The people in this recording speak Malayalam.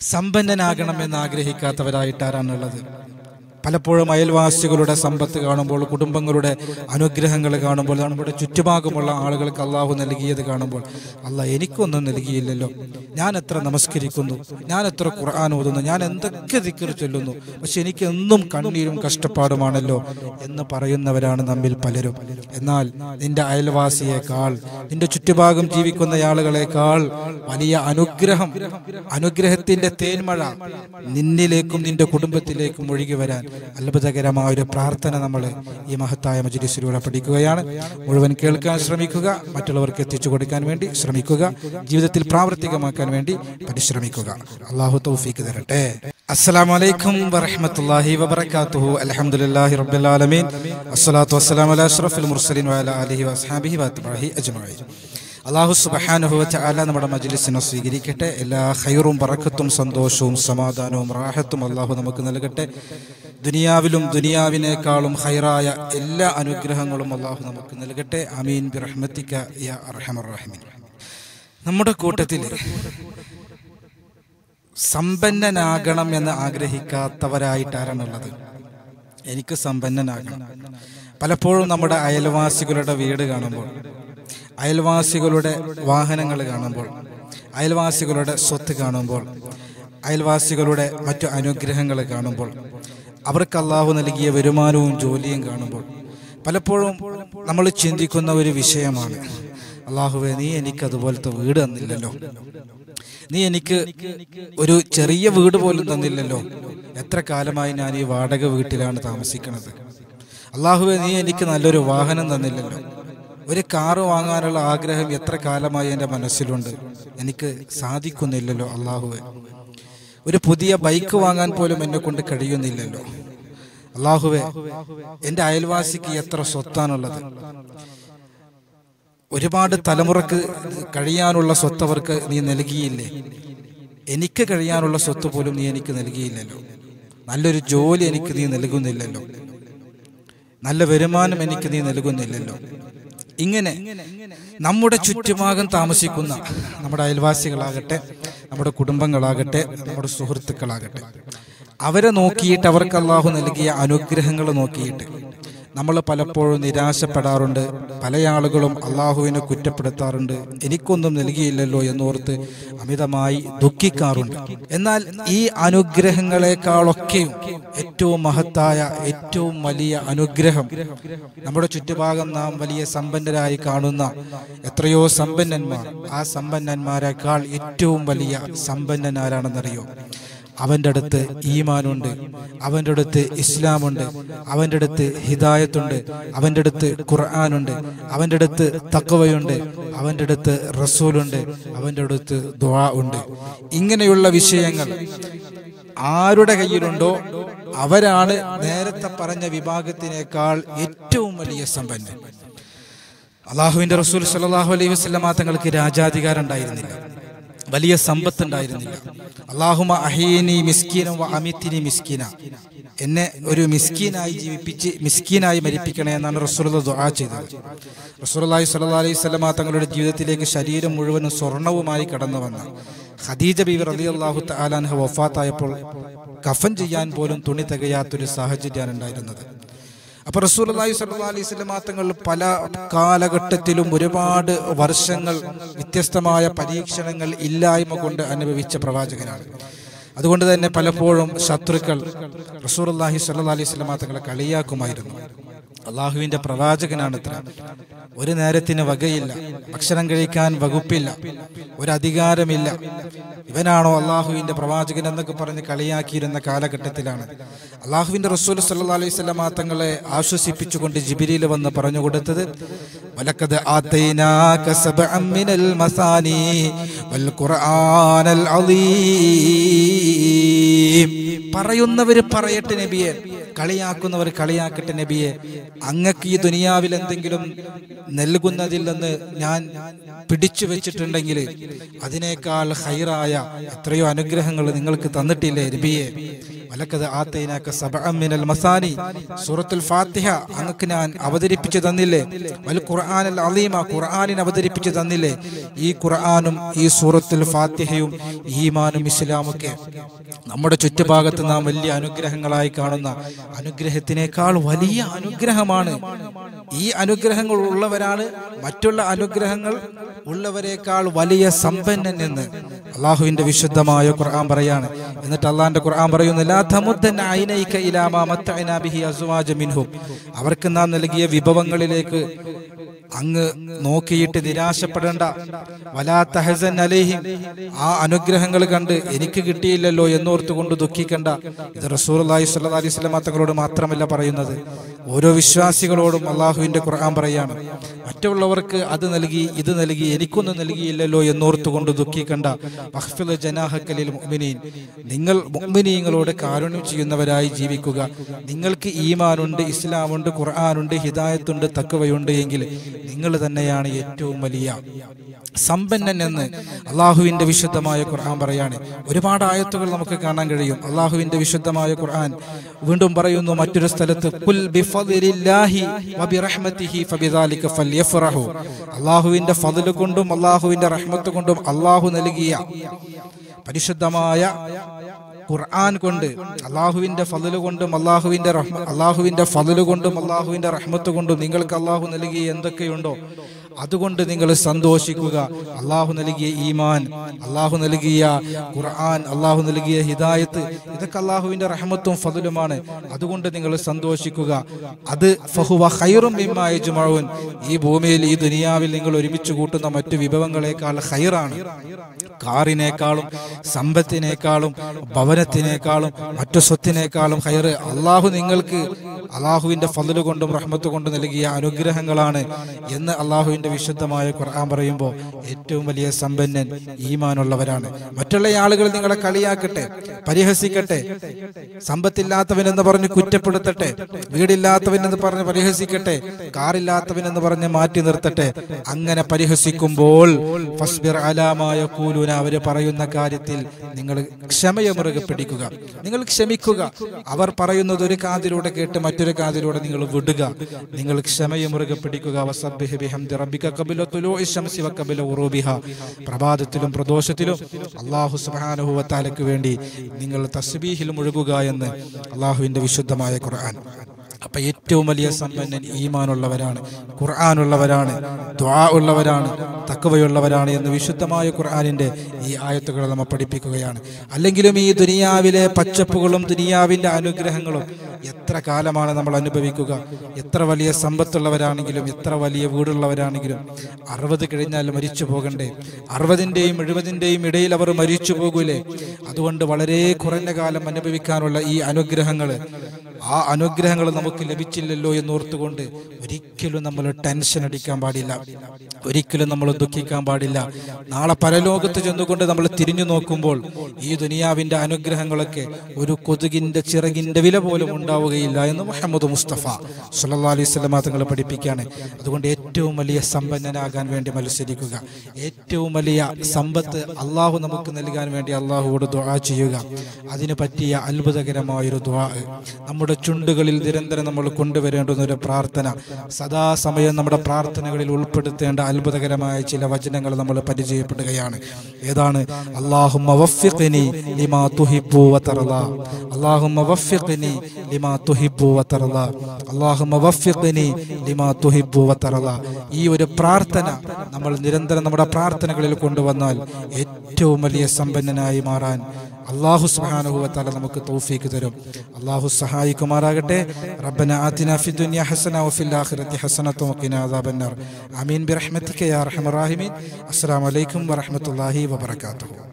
സമ്പന്നനാകണമെന്ന് ആഗ്രഹിക്കാത്തവരായിട്ട് ആരാണുള്ളത് പലപ്പോഴും അയൽവാസികളുടെ സമ്പത്ത് കാണുമ്പോൾ കുടുംബങ്ങളുടെ അനുഗ്രഹങ്ങൾ കാണുമ്പോൾ നമ്മുടെ ചുറ്റുഭാഗമുള്ള ആളുകൾക്ക് അള്ളാഹു നൽകിയത് കാണുമ്പോൾ അല്ല എനിക്കൊന്നും നൽകിയില്ലല്ലോ ഞാൻ എത്ര നമസ്കരിക്കുന്നു ഞാൻ എത്ര ഖുർആൻ ഓതുന്നു ഞാൻ എന്തൊക്കെ ദിക്കർ ചൊല്ലുന്നു പക്ഷെ എനിക്ക് എന്നും കണ്ണീരും കഷ്ടപ്പാടുമാണല്ലോ എന്ന് പറയുന്നവരാണ് നമ്മിൽ പലരും എന്നാൽ നിന്റെ അയൽവാസിയേക്കാൾ നിന്റെ ചുറ്റുഭാഗം ജീവിക്കുന്ന ആളുകളെക്കാൾ വലിയ അനുഗ്രഹം അനുഗ്രഹത്തിന്റെ തേന്മഴ നിന്നിലേക്കും നിന്റെ കുടുംബത്തിലേക്കും ഒഴുകി വരാൻ അത്ഭുതകരമായ ഒരു പ്രാർത്ഥന നമ്മൾ ഈ മഹത്തായ മജ്ലിസിലൂടെ പഠിക്കുകയാണ് മുഴുവൻ കേൾക്കാൻ ശ്രമിക്കുക മറ്റുള്ളവർക്ക് എത്തിച്ചു കൊടുക്കാൻ വേണ്ടി ശ്രമിക്കുക ജീവിതത്തിൽ പ്രാവർത്തികമാക്കാൻ വേണ്ടി പരിശ്രമിക്കുക അള്ളാഹു തൗഫീക്ക് തരട്ടെ അസ്സലാമു അലൈക്കും വറഹ്മത്തുള്ളാഹി വബറകാതുഹു അൽഹംദുലില്ലാഹി റബ്ബിൽ ആലമീൻ അസ്സലാത്തു വസ്സലാമു അലാ അഷ്റഫിൽ മുർസലീൻ വഅലാ ആലിഹി വഅസ്ഹാബിഹി വഅത്ബാഹി അജ്മഈൻ അള്ളാഹു സുബ്ഹാനഹു വതആല നമ്മുടെ മജ്ലിസിനെ സ്വീകരിക്കട്ടെ എല്ലാ ഖൈറും ബറക്കത്തും സന്തോഷവും സമാധാനവും റാഹത്തും അള്ളാഹു നമുക്ക് നൽകട്ടെ ദുനിയാവിലും ദുനിയാവിനേക്കാളും ഹൈറായ എല്ലാ അനുഗ്രഹങ്ങളും അള്ളാഹു നമുക്ക് നൽകട്ടെ അമീൻ ബിറഹ്മത്തിക യാ അർഹമർ റഹീമീൻ നമ്മുടെ കൂട്ടത്തിൽ സമ്പന്നനാകണം എന്ന് ആഗ്രഹിക്കാത്തവരായിട്ടാരാണുള്ളത് എനിക്ക് സമ്പന്നനാകണം പലപ്പോഴും നമ്മുടെ അയൽവാസികളുടെ വീട് കാണുമ്പോൾ അയൽവാസികളുടെ വാഹനങ്ങൾ കാണുമ്പോൾ അയൽവാസികളുടെ സ്വത്ത് കാണുമ്പോൾ അയൽവാസികളുടെ മറ്റു അനുഗ്രഹങ്ങൾ കാണുമ്പോൾ അവർക്ക് അള്ളാഹു നൽകിയ വരുമാനവും ജോലിയും കാണുമ്പോൾ പലപ്പോഴും നമ്മൾ ചിന്തിക്കുന്ന ഒരു വിഷയമാണ് അള്ളാഹുവെ നീ എനിക്ക് അതുപോലത്തെ വീട് തന്നില്ലല്ലോ നീ എനിക്ക് ഒരു ചെറിയ വീട് പോലും തന്നില്ലല്ലോ എത്ര കാലമായി ഞാൻ ഈ വാടക വീട്ടിലാണ് താമസിക്കുന്നത് അള്ളാഹുവെ നീ എനിക്ക് നല്ലൊരു വാഹനം തന്നില്ലല്ലോ ഒരു കാറ് വാങ്ങാനുള്ള ആഗ്രഹം എത്ര കാലമായി എൻ്റെ മനസ്സിലുണ്ട് എനിക്ക് സാധിക്കുന്നില്ലല്ലോ അള്ളാഹുവെ ഒരു പുതിയ ബൈക്ക് വാങ്ങാൻ പോലും എന്നെ കൊണ്ട് കഴിയുന്നില്ലല്ലോ അള്ളാഹുവെ എൻ്റെ അയൽവാസിക്ക് എത്ര സ്വത്താണുള്ളത് ഒരുപാട് തലമുറക്ക് കഴിയാനുള്ള സ്വത്ത് അവർക്ക് നീ നൽകിയില്ലേ എനിക്ക് കഴിയാനുള്ള സ്വത്ത് പോലും നീ എനിക്ക് നൽകിയില്ലല്ലോ നല്ലൊരു ജോലി എനിക്ക് നീ നൽകുന്നില്ലല്ലോ നല്ല വരുമാനം എനിക്ക് നീ നൽകുന്നില്ലല്ലോ ഇങ്ങനെ നമ്മുടെ ചുറ്റുഭാഗം താമസിക്കുന്ന നമ്മുടെ അയൽവാസികളാകട്ടെ നമ്മുടെ കുടുംബങ്ങളാകട്ടെ നമ്മുടെ സുഹൃത്തുക്കളാകട്ടെ അവരെ നോക്കിയിട്ട് അവർക്ക് അള്ളാഹു നൽകിയ അനുഗ്രഹങ്ങൾ നോക്കിയിട്ട് നമ്മൾ പലപ്പോഴും നിരാശപ്പെടാറുണ്ട് പല ആളുകളും അള്ളാഹുവിനെ കുറ്റപ്പെടുത്താറുണ്ട് എനിക്കൊന്നും നൽകിയില്ലല്ലോ എന്നോർത്ത് അമിതമായി ദുഃഖിക്കാറുണ്ട് എന്നാൽ ഈ അനുഗ്രഹങ്ങളെക്കാളൊക്കെയും ഏറ്റവും മഹത്തായ ഏറ്റവും വലിയ അനുഗ്രഹം നമ്മുടെ ചുറ്റുഭാഗം നാം വലിയ സമ്പന്നരായി കാണുന്ന എത്രയോ സമ്പന്നന്മാർ ആ സമ്പന്നന്മാരെക്കാൾ ഏറ്റവും വലിയ സമ്പന്നനാരാണെന്നറിയോ അവൻ്റെ അടുത്ത് ഈമാനുണ്ട് അവൻ്റെ അടുത്ത് ഇസ്ലാമുണ്ട് അവൻ്റെ അടുത്ത് ഹിദായത്തുണ്ട് അവൻ്റെ അടുത്ത് ഖുർആാനുണ്ട് അവൻ്റെ അടുത്ത് തക്കവയുണ്ട് അവൻ്റെ അടുത്ത് റസൂലുണ്ട് അവൻ്റെ അടുത്ത് ദുആ ഉണ്ട് ഇങ്ങനെയുള്ള വിഷയങ്ങൾ ആരുടെ കയ്യിലുണ്ടോ അവരാണ് നേരത്തെ പറഞ്ഞ വിഭാഗത്തിനേക്കാൾ ഏറ്റവും വലിയ സമ്പന്നൻ അള്ളാഹുവിന്റെ റസൂൽ സല്ലാഹു അലൈഹി വസ്ലമാ തങ്ങൾക്ക് രാജാധികാരം ഉണ്ടായിരുന്നില്ല വലിയ സമ്പത്ത് ഉണ്ടായിരുന്നില്ല അള്ളാഹുമ അഹീനി മിസ്കീനും അമിത്തിനി മിസ്കീന എന്നെ ഒരു മിസ്കീനായി ജീവിപ്പിച്ച് മിസ്കീനായി മരിപ്പിക്കണേ എന്നാണ് റസൂൽ ദുആ ചെയ്തത് റസൂലി സല്ലാ അലൈഹി സ്വലമ തങ്ങളുടെ ജീവിതത്തിലേക്ക് ശരീരം മുഴുവനും സ്വർണവുമായി കടന്നു വന്ന ഖദീജ ബീവി റലി അള്ളാഹു താലാൻഹ വഫാത്തായപ്പോൾ കഫൻ ചെയ്യാൻ പോലും തുണി തികയാത്തൊരു സാഹചര്യമാണ് ഉണ്ടായിരുന്നത് അപ്പൊ റസൂൽ അള്ളാഹി സല്ലാ അലൈഹി സ്വലമാ തങ്ങൾ പല കാലഘട്ടത്തിലും ഒരുപാട് വർഷങ്ങൾ വ്യത്യസ്തമായ പരീക്ഷണങ്ങൾ ഇല്ലായ്മ കൊണ്ട് അനുഭവിച്ച പ്രവാചകനാണ് അതുകൊണ്ട് തന്നെ പലപ്പോഴും ശത്രുക്കൾ റസൂൽ അള്ളാഹി സല്ലാ അലൈഹി സ്വലമാ തങ്ങളെ കളിയാക്കുമായിരുന്നു അള്ളാഹുവിന്റെ പ്രവാചകനാണത്ര ഒരു നേരത്തിന് വകയില്ല ഭക്ഷണം കഴിക്കാൻ വകുപ്പില്ല ഒരു അധികാരമില്ല ഇവനാണോ അള്ളാഹുവിന്റെ പ്രവാചകൻ എന്നൊക്കെ പറഞ്ഞ് കളിയാക്കിയിരുന്ന കാലഘട്ടത്തിലാണ് അള്ളാഹുവിന്റെ റസൂൽ സല്ലാ അലൈഹി സ്വലമാ തങ്ങളെ ആശ്വസിപ്പിച്ചുകൊണ്ട് ജിബിരിയിൽ വന്ന് പറഞ്ഞു കൊടുത്തത് വലക്കത് ആതൈനാക സബ്അം മിനൽ മസാനി വൽ ഖുർആനൽ അളീം പറയുന്നവര് പറയട്ടെ നബിയെ കളിയാക്കുന്നവർ കളിയാക്കട്ടെ നബിയെ അങ്ങക്ക് ഈ ദുനിയാവിൽ എന്തെങ്കിലും നൽകുന്നതിൽ നിന്ന് ഞാൻ പിടിച്ചു വെച്ചിട്ടുണ്ടെങ്കിൽ അതിനേക്കാൾ ഹൈറായ എത്രയോ അനുഗ്രഹങ്ങൾ നിങ്ങൾക്ക് തന്നിട്ടില്ലേ നബിയെ വലക്കത് ആത്തൈനാക്ക സബഅം മിനൽ മസാനി സൂറത്തുൽ ഫാത്തിഹ അങ്ങക്ക് ഞാൻ അവതരിപ്പിച്ചു തന്നില്ലേ വൽ ഖുർആനൽ അലീമ ഖുർആനിനെ അവതരിപ്പിച്ചു തന്നില്ലേ ഈ ഖുർആനും ഈ സൂറത്തുൽ ഫാത്തിഹയും ഈമാനും ഇസ്ലാമൊക്കെ നമ്മുടെ ചുറ്റുഭാഗത്ത് നാം വലിയ അനുഗ്രഹങ്ങളായി കാണുന്ന അനുഗ്രഹത്തിനേക്കാൾ വലിയ അനുഗ്രഹമാണ് ഈ അനുഗ്രഹങ്ങൾ ഉള്ളവരാണ് മറ്റുള്ള അനുഗ്രഹങ്ങൾ ഉള്ളവരെക്കാൾ വലിയ സമ്പന്നൻ എന്ന് അള്ളാഹുവിന്റെ വിശുദ്ധമായ ഖുർആൻ പറയാണ് എന്നിട്ട് അള്ളാഹിന്റെ ഖുർആൻ പറയുന്നു "ലാ തമുദ്ദന്ന ഐനൈക ഇലാ മാ മത്തഅനാ ബിഹി അസ്വാജ മിൻഹും." അവർക്ക് നാം നൽകിയ വിഭവങ്ങളിലേക്ക് അങ്ങ് നോക്കിയിട്ട് നിരാശപ്പെടേണ്ട വലാ തഹസൻ അലൈഹിം ആ അനുഗ്രഹങ്ങൾ കണ്ട് എനിക്ക് കിട്ടിയില്ലല്ലോ എന്നോർത്തുകൊണ്ട് ദുഃഖിക്കണ്ട ഇത് റസൂൽ അലൈഹി സ്വല്ലാ അലൈഹി സ്വലമ തങ്ങളോട് മാത്രമല്ല പറയുന്നത് ഓരോ വിശ്വാസികളോടും അള്ളാഹുവിന്റെ ഖുർആൻ പറയാണ് മറ്റുള്ളവർക്ക് അത് നൽകി ഇത് നൽകി എനിക്കൊന്നും നൽകിയില്ലല്ലോ എന്നോർത്തുകൊണ്ട് ദുഃഖിക്കണ്ട വഖ്ഫിദ് ജനാഹക്കലിൽ മുഅ്മിനീൻ നിങ്ങൾ മുഅ്മിനീങ്ങളോട് കാരുണ്യം ചെയ്യുന്നവരായി ജീവിക്കുക നിങ്ങൾക്ക് ഈമാനുണ്ട് ഇസ്ലാമുണ്ട് ഖുർആനുണ്ട് ഹിദായത്തുണ്ട് തക്കവയുണ്ട് എങ്കിൽ നിങ്ങൾ തന്നെയാണ് ഏറ്റവും വലിയ സമ്പന്നൻ എന്ന് അള്ളാഹുവിന്റെ വിശുദ്ധമായ ഖുർആൻ പറയാണ് ഒരുപാട് ആയത്തുകൾ നമുക്ക് കാണാൻ കഴിയും അള്ളാഹുവിന്റെ വിശുദ്ധമായ ഖുർആൻ വീണ്ടും പറയുന്നു മറ്റൊരു സ്ഥലത്ത് "ഖുൽ ബിഫദ്ലില്ലാഹി വബിറഹ്മതിഹി ഫബിദാലിക ഫല്യഫ്റഹു." അള്ളാഹുവിന്റെ ഫضل കൊണ്ടും അള്ളാഹുവിന്റെ റഹ്മത്ത് കൊണ്ടും അള്ളാഹു നൽകിയ പരിശുദ്ധമായ ഖുർആൻ കൊണ്ട് അള്ളാഹുവിന്റെ ഫضل കൊണ്ടും അള്ളാഹുവിന്റെ റഹ്മ അള്ളാഹുവിന്റെ ഫضل കൊണ്ടും അള്ളാഹുവിന്റെ റഹ്മത്ത് കൊണ്ടും നിങ്ങൾക്ക് അള്ളാഹു നൽകിയ എന്തൊക്കെയുണ്ടോ അതുകൊണ്ട് നിങ്ങൾ സന്തോഷിക്കുക അള്ളാഹു നൽകിയ ഈമാൻ അള്ളാഹു നൽകിയ ഖുർആൻ അള്ളാഹു നൽകിയ ഹിദായത്ത് ഇതൊക്കെ അള്ളാഹുവിന്റെ റഹ്മത്തും ഫضലുമാണ് അതുകൊണ്ട് നിങ്ങൾ സന്തോഷിക്കുക അത് ഫഹുവ ഖൈറും മിമ്മാ യജ്മഊൻ ഈ ഭൂമിയിൽ ഈ ദുനിയാവിൽ നിങ്ങൾ ഒരുമിച്ച് കൂട്ടുന്ന മറ്റു വിഭവങ്ങളെക്കാൾ ഖൈറാണ് കാറിനേക്കാളും സമ്പത്തിനേക്കാളും ഭവനത്തിനേക്കാളും മറ്റു സ്വത്തിനേക്കാളും ഹയറ് അള്ളാഹു നിങ്ങൾക്ക് അള്ളാഹുവിന്റെ ഫضല് കൊണ്ടും റഹ്മത്ത് കൊണ്ടും നൽകിയ അനുഗ്രഹങ്ങളാണ് എന്ന് അള്ളാഹുവിന്റെ വിശുദ്ധമായ ഖുർആൻ പറയുമ്പോൾ ഏറ്റവും വലിയ സമ്പന്നൻ ഈമാനുള്ളവരാണ് മറ്റുള്ള ആളുകൾ നിങ്ങളെ കളിയാക്കട്ടെ പരിഹസിക്കട്ടെ സമ്പത്തില്ലാത്തവൻ എന്ന് പറഞ്ഞ് കുറ്റപ്പെടുത്തട്ടെ വീടില്ലാത്തവൻ എന്ന് പറഞ്ഞ് പരിഹസിക്കട്ടെ കാറില്ലാത്തവൻ എന്ന് പറഞ്ഞ് മാറ്റി നിർത്തട്ടെ അങ്ങനെ പരിഹസിക്കുമ്പോൾ ഫസ്ബിർ അലാമായ കൂലൂന അവര് പറയുന്ന കാര്യത്തിൽ നിങ്ങൾ ക്ഷമയെ മുറുകെ പിടിക്കുക നിങ്ങൾ ക്ഷമിക്കുക അവർ പറയുന്നത് ഒരു കാതിലൂടെ കേട്ട് മറ്റൊരു കാതിലൂടെ നിങ്ങൾ വിടുക നിങ്ങൾ ക്ഷമയെ മുറുകെ പിടിക്കുക വസബ്ബിഹ് ബിഹംദി റബ്ബിക ഖബല തുലൂഇ ശംസി വഖബല ഉറൂബിഹ പ്രഭാതത്തിലും പ്രദോഷത്തിലും അല്ലാഹു സുബ്ഹാനഹു വതആലയ്ക്ക് വേണ്ടി നിങ്ങൾ തസ്ബീഹിൽ മുഴുകുക എന്ന് അള്ളാഹുവിന്റെ വിശുദ്ധമായ ഖുർആൻ അപ്പൊ ഏറ്റവും വലിയ സമ്പന്നൻ ഈമാനുള്ളവരാണ് ഖുർആാനുള്ളവരാണ് ദ്വാ ഉള്ളവരാണ് തക്കവയുള്ളവരാണ് എന്ന് വിശുദ്ധമായ ഖുർആാനിന്റെ ഈ ആയത്തുകൾ നമ്മൾ പഠിപ്പിക്കുകയാണ് അല്ലെങ്കിലും ഈ ദുനിയാവിലെ പച്ചപ്പുകളും ദുനിയാവിന്റെ അനുഗ്രഹങ്ങളും എത്ര കാലമാണ് നമ്മൾ അനുഭവിക്കുക എത്ര വലിയ സമ്പത്തുള്ളവരാണെങ്കിലും എത്ര വലിയ വീടുള്ളവരാണെങ്കിലും അറുപത് കഴിഞ്ഞാൽ മരിച്ചു പോകണ്ടേ അറുപതിൻ്റെയും എഴുപതിൻ്റെയും ഇടയിൽ അവർ മരിച്ചു പോകൂലേ അതുകൊണ്ട് വളരെ കുറഞ്ഞ കാലം അനുഭവിക്കാനുള്ള ഈ അനുഗ്രഹങ്ങൾ ആ അനുഗ്രഹങ്ങൾ നമുക്ക് ലഭിച്ചില്ലല്ലോ എന്നോർത്തുകൊണ്ട് ഒരിക്കലും നമ്മൾ ടെൻഷൻ അടിക്കാൻ പാടില്ല ഒരിക്കലും നമ്മൾ ദുഃഖിക്കാൻ പാടില്ല നാളെ പരലോകത്ത് ചെന്നുകൊണ്ട് നമ്മൾ തിരിഞ്ഞു നോക്കുമ്പോൾ ഈ ദുനിയാവിന്റെ അനുഗ്രഹങ്ങളൊക്കെ ഒരു കൊതുകിന്റെ ചിറകിന്റെ വില പോലും ഉണ്ടാവുകയില്ല എന്ന് മുഹമ്മദ് മുസ്തഫ സുല്ലാ അലൈഹി സ്വലമ തങ്ങൾ പഠിപ്പിക്കുകയാണ് അതുകൊണ്ട് ഏറ്റവും വലിയ സമ്പന്നനാകാൻ വേണ്ടി മത്സരിക്കുക ഏറ്റവും വലിയ സമ്പത്ത് അള്ളാഹു നമുക്ക് നൽകാൻ വേണ്ടി അള്ളാഹുവോട് ദുആ ചെയ്യുക അതിന് പറ്റിയ അത്ഭുതകരമായൊരു ദുആ നമ്മുടെ ചുണ്ടുകളിൽ നിരന്തരം നമ്മൾ കൊണ്ടുവരേണ്ടുന്ന ഒരു പ്രാർത്ഥന സദാസമയം നമ്മുടെ പ്രാർത്ഥനകളിൽ ഉൾപ്പെടുത്തേണ്ട അത്ഭുതകരമായ ചില വചനങ്ങൾ നമ്മൾ പരിചയപ്പെടുകയാണ് ഏതാണ് അള്ളാഹുമ്മ വഫിഖ്നി ലിമാ തുഹിബ്ബു വതർള അള്ളാഹുമ്മ വഫിഖ്നി ലിമാ തുഹിബ്ബു വതർള അള്ളാഹുമ്മ വഫിഖ്നി ലിമാ തുഹിബ്ബു വതർള ഈ ഒരു പ്രാർത്ഥന നമ്മൾ നിരന്തരം നമ്മുടെ പ്രാർത്ഥനകളിൽ കൊണ്ടുവന്നാൽ ഏറ്റവും വലിയ സമ്പന്നനായി മാറാൻ അള്ളാഹു സുബ്ഹാനഹു വതആല നമുക്ക് തൗഫീക്ക് തരും അള്ളാഹു സഹായിക്കുമാറാകട്ടെ റബ്ബന ആതിന ഫി ദുനിയ ഹസന വഫിൽ ആഖിറതി ഹസനത വഖിന അദാബന്നാർ ആമീൻ ബിറഹ്മതിക യാ അർഹമർ റഹീമീൻ അസ്സലാമു അലൈക്കും വറഹ്മത്തുള്ളാഹി വബറകാതുഹു